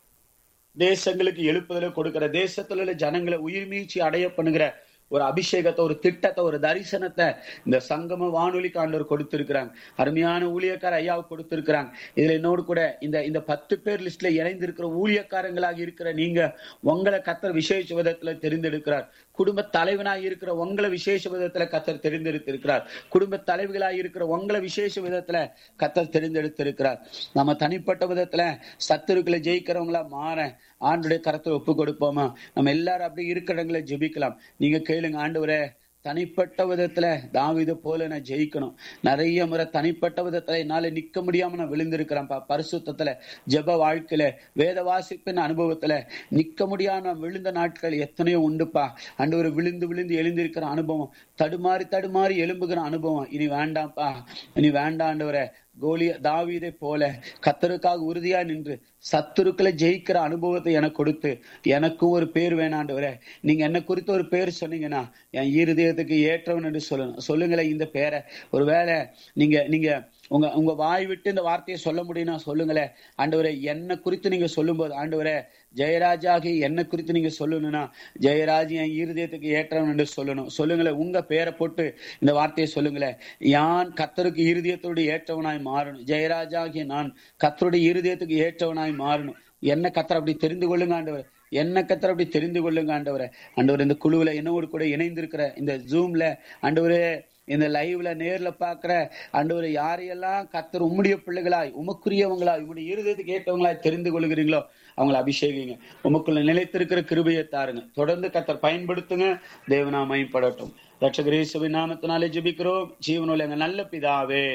தேசங்களுக்கு எழுப்புதல கொடுக்கிற தேசத்துல உள்ள ஜனங்களை உயிர் மீழ்ச்சி அடைய பண்ணுகிற ஒரு அபிஷேகத்தை ஒரு திட்டத்தை ஒரு தரிசனத்தை இந்த சங்கம வானொலிக்கு ஆண்டவர் கொடுத்திருக்கிறாங்க அருமையான ஊழியக்கார ஐயாவுக்கு கொடுத்திருக்கிறாங்க இதுல என்னோடு கூட இந்த இந்த பத்து பேர் லிஸ்ட்ல இணைந்திருக்கிற ஊழியக்காரங்களாக இருக்கிற நீங்க உங்களை கத்தர் விசேஷ விதத்துல தெரிந்தெடுக்கிறார் குடும்ப தலைவனாக இருக்கிற உங்களை விசேஷ விதத்துல கத்தர் தெரிந்தெடுத்திருக்கிறார் குடும்ப தலைவிகளாக இருக்கிற உங்களை விசேஷ விதத்துல கத்தர் தெரிந்தெடுத்திருக்கிறார் நம்ம தனிப்பட்ட விதத்துல சத்துருக்களை ஜெயிக்கிறவங்களா மாற ஆண்டுடைய கரத்தை ஒப்பு கொடுப்போமா நம்ம எல்லாரும் அப்படி இருக்கிற இடங்களை ஜெபிக்கலாம் நீங்க கேளுங்க ஆண்டவரே தனிப்பட்ட விதத்துல தாவிது போல நான் ஜெயிக்கணும் நிறைய முறை தனிப்பட்ட விதத்துல என்னால நிக்க முடியாம நான் விழுந்திருக்கிறேன்ப்பா பரிசுத்தத்துல ஜெப வாழ்க்கையில வேத வாசிப்பின் அனுபவத்துல நிக்க முடியாம நான் விழுந்த நாட்கள் எத்தனையோ உண்டுப்பா ஆண்டவர் விழுந்து விழுந்து எழுந்திருக்கிற அனுபவம் தடுமாறி தடுமாறி எழும்புகிற அனுபவம் இனி வேண்டாம்ப்பா இனி வேண்டாண்டவரே கோலிய தாவீதை போல கத்தருக்காக உறுதியா நின்று சத்துருக்களை ஜெயிக்கிற அனுபவத்தை எனக்கு கொடுத்து எனக்கும் ஒரு பேர் வேணாண்டவரே நீங்க என்ன குறித்து ஒரு பேர் சொன்னீங்கன்னா என் இருதயத்துக்கு ஏற்றவன் என்று சொல்லணும் சொல்லுங்களேன் இந்த பேரை ஒருவேளை நீங்க நீங்க உங்க உங்க வாய் விட்டு இந்த வார்த்தையை சொல்ல முடியும்னா சொல்லுங்களேன் ஆண்டவரே என்ன குறித்து நீங்க சொல்லும்போது ஆண்டவரே ஜெயராஜாகி என்ன குறித்து நீங்க சொல்லணும்னா ஜெயராஜ் என் இருதயத்துக்கு ஏற்றவன் என்று சொல்லணும் சொல்லுங்களேன் உங்க பேரை போட்டு இந்த வார்த்தையை சொல்லுங்களேன் யான் கத்தருக்கு இருதயத்தோடு ஏற்றவனாய் மாறணும் ஜெயராஜாகிய நான் கத்தருடைய இருதயத்துக்கு ஏற்றவனாய் மாறணும் என்ன கத்தர் அப்படி தெரிந்து கொள்ளுங்க ஆண்டவர் என்ன கத்தர் அப்படி தெரிந்து கொள்ளுங்க ஆண்டவரை ஆண்டவர் இந்த குழுவுல என்னோடு கூட இணைந்திருக்கிற இந்த ஜூம்ல ஆண்டவரே இந்த லைவ்ல நேர்ல பாக்குற ஆண்டவர் யாரையெல்லாம் கத்தர் உம்முடைய பிள்ளைகளாய் உமக்குரியவங்களாய் உம்முடைய இருதயத்துக்கு ஏற்றவங்களாய் தெரிந்து கொள்கிறீங்களோ அவங்களை அபிஷேகிங்க உமக்குள்ள நிலைத்திருக்கிற கிருபையை தாருங்க தொடர்ந்து கத்தர் பயன்படுத்துங்க தேவனா மயப்படட்டும் ரட்சகரேசுவின் நாமத்தினாலே ஜெபிக்கிறோம் ஜீவனுள்ள எங்க நல்ல பிதாவே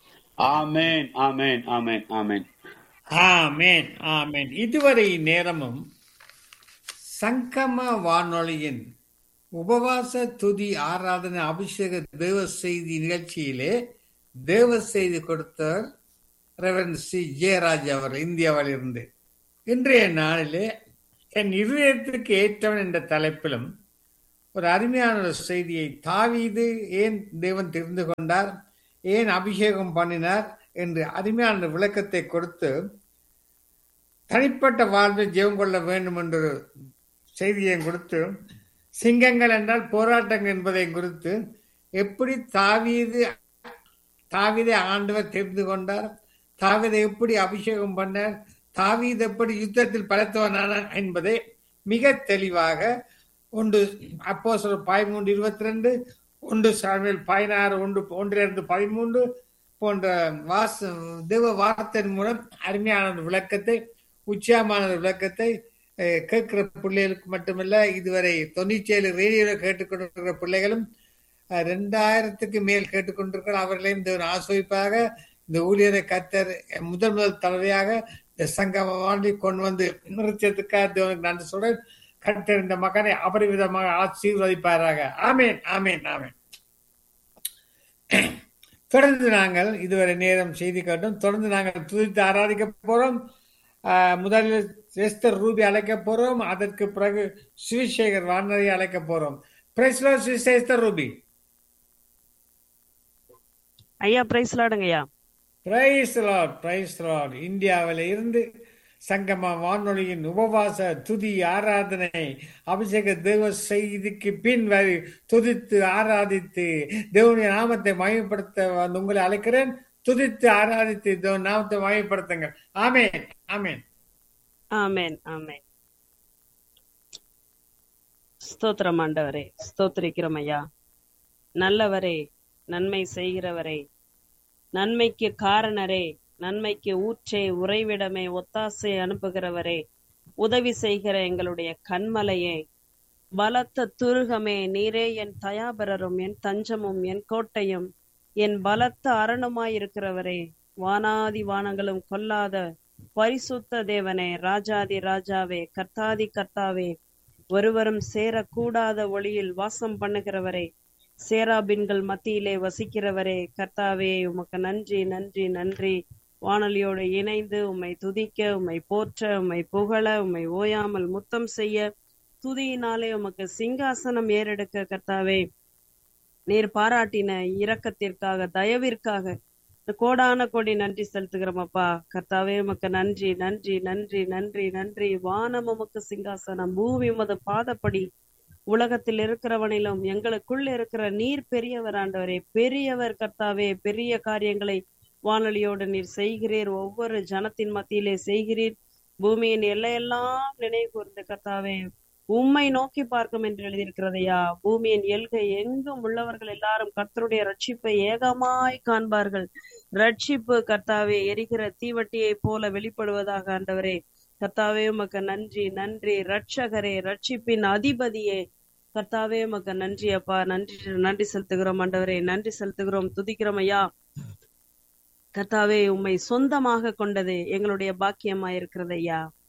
ஆமேன் ஆமேன் ஆமேன் ஆமேன் ஆமேன் ஆமேன் இதுவரை நேரமும் சங்கம வானொலியின் உபவாச துதி ஆராதனை அபிஷேக தேவ செய்தி நிகழ்ச்சியிலே தேவ செய்தி கொடுத்தவர் ரெவரன் சி ஜெயராஜ் அவர் இந்தியாவில் இருந்து இன்றைய நாளிலே என் இருதயத்திற்கு ஏற்றவன் என்ற தலைப்பிலும் ஒரு அருமையான ஒரு செய்தியை தாவீது ஏன் தேவன் தெரிந்து கொண்டார் ஏன் அபிஷேகம் பண்ணினார் என்று அருமையான விளக்கத்தை கொடுத்து தனிப்பட்ட வாழ்வை ஜெயம் கொள்ள வேண்டும் என்ற ஒரு செய்தியை கொடுத்து சிங்கங்கள் என்றால் போராட்டங்கள் என்பதை குறித்து எப்படி தாவீது தாவீதை ஆண்டவர் தெரிந்து கொண்டார் தாவீதை எப்படி அபிஷேகம் பண்ணார் தாவீது எப்படி யுத்தத்தில் பலத்தவனான என்பதை மிக தெளிவாக ஒன்று அப்போ சொல்ற பதிமூன்று இருபத்தி ரெண்டு ஒன்று சாமியல் பதினாறு ஒன்று ஒன்றிலிருந்து பதிமூன்று போன்ற வாச தேவ வார்த்தையின் மூலம் அருமையான ஒரு விளக்கத்தை உச்சியமான ஒரு விளக்கத்தை கேட்கிற பிள்ளைகளுக்கு மட்டுமல்ல இதுவரை தொண்ணூற்றி ஏழு ரேடியோவில் கேட்டுக்கொண்டிருக்கிற பிள்ளைகளும் ரெண்டாயிரத்துக்கு மேல் கேட்டுக்கொண்டிருக்கிற அவர்களையும் தேவன் ஆசிரிப்பாக இந்த ஊழியரை கத்தர் முதல் முதல் தலைவையாக இந்த சங்கம வாண்டி கொண்டு வந்து நிறுத்தியதுக்காக தேவனுக்கு நன்றி சொல்றேன் கத்தர் இந்த மகனை அபரிவிதமாக ஆசீர்வதிப்பாராக ஆமேன் ஆமேன் ஆமேன் தொடர்ந்து நாங்கள் இதுவரை நேரம் செய்தி காட்டும் தொடர்ந்து நாங்கள் துதித்து ஆராதிக்க போறோம் முதலில் எஸ்தர் ரூபி அழைக்க போறோம் அதற்கு பிறகு சிவசேகர் வானரை அழைக்க போறோம் பிரைஸ்லோ எஸ்தர் ரூபி ஐயா பிரைஸ் லாடுங்க ஐயா பிரைஸ் லார்ட் பிரைஸ் லார்ட் இந்தியாவில இருந்து சங்கம வானொலியின் உபவாச துதி ஆராதனை அபிஷேக தேவ செய்திக்கு பின் வரி துதித்து ஆராதித்து தேவனுடைய நாமத்தை மயப்படுத்த வந்து உங்களை அழைக்கிறேன் துதித்து ஆராதித்து தேவன் நாமத்தை மயப்படுத்துங்கள் ஆமேன் ஆமேன் ஆமேன் ஆமேன் ஸ்தோத்திரம் ஆண்டவரே ஸ்தோத்திரிக்கிறோம் ஐயா நல்லவரே நன்மை செய்கிறவரே நன்மைக்கு காரணரே நன்மைக்கு ஊற்றே உறைவிடமே ஒத்தாசை அனுப்புகிறவரே உதவி செய்கிற எங்களுடைய கண்மலையே பலத்த துருகமே நீரே என் தயாபரரும் என் தஞ்சமும் என் கோட்டையும் என் பலத்த அரணுமாயிருக்கிறவரே வானாதி வானங்களும் கொல்லாத பரிசுத்த தேவனே ராஜாதி ராஜாவே கர்த்தாதி கர்த்தாவே ஒருவரும் சேரக்கூடாத ஒளியில் வாசம் பண்ணுகிறவரே சேராபின்கள் மத்தியிலே வசிக்கிறவரே கர்த்தாவே உமக்கு நன்றி நன்றி நன்றி வானொலியோடு இணைந்து உம்மை துதிக்க உம்மை போற்ற உம்மை புகழ உம்மை ஓயாமல் முத்தம் செய்ய துதியினாலே உமக்கு சிங்காசனம் ஏறெடுக்க கர்த்தாவே நீர் பாராட்டின இரக்கத்திற்காக தயவிற்காக இந்த கோடான கோடி நன்றி செலுத்துகிறோம் அப்பா கர்த்தாவே உமக்கு நன்றி நன்றி நன்றி நன்றி நன்றி வானம் உமக்கு சிங்காசனம் பூமி உமது பாதப்படி உலகத்தில் இருக்கிறவனிலும் எங்களுக்குள் இருக்கிற நீர் பெரியவர் ஆண்டவரே பெரியவர் கர்த்தாவே பெரிய காரியங்களை வானொலியோடு நீர் செய்கிறீர் ஒவ்வொரு ஜனத்தின் மத்தியிலே செய்கிறீர் பூமியின் எல்லையெல்லாம் நினைவு கூர்ந்த கர்த்தாவே உம்மை நோக்கி பார்க்கும் என்று எழுதியிருக்கிறதையா பூமியின் எல்கை எங்கும் உள்ளவர்கள் எல்லாரும் கர்த்தருடைய ரட்சிப்பை ஏகமாய் காண்பார்கள் ரட்சிப்பு கர்த்தாவே எரிகிற தீவட்டியை போல வெளிப்படுவதாக ஆண்டவரே கர்த்தாவே உமக்கு நன்றி நன்றி ரட்சகரே ரட்சிப்பின் அதிபதியே கர்த்தாவே உமக்கு நன்றி அப்பா நன்றி நன்றி செலுத்துகிறோம் ஆண்டவரே நன்றி செலுத்துகிறோம் துதிக்கிறோம் ஐயா கர்த்தாவே உம்மை சொந்தமாக கொண்டது எங்களுடைய பாக்கியமா இருக்கிறது ஐயா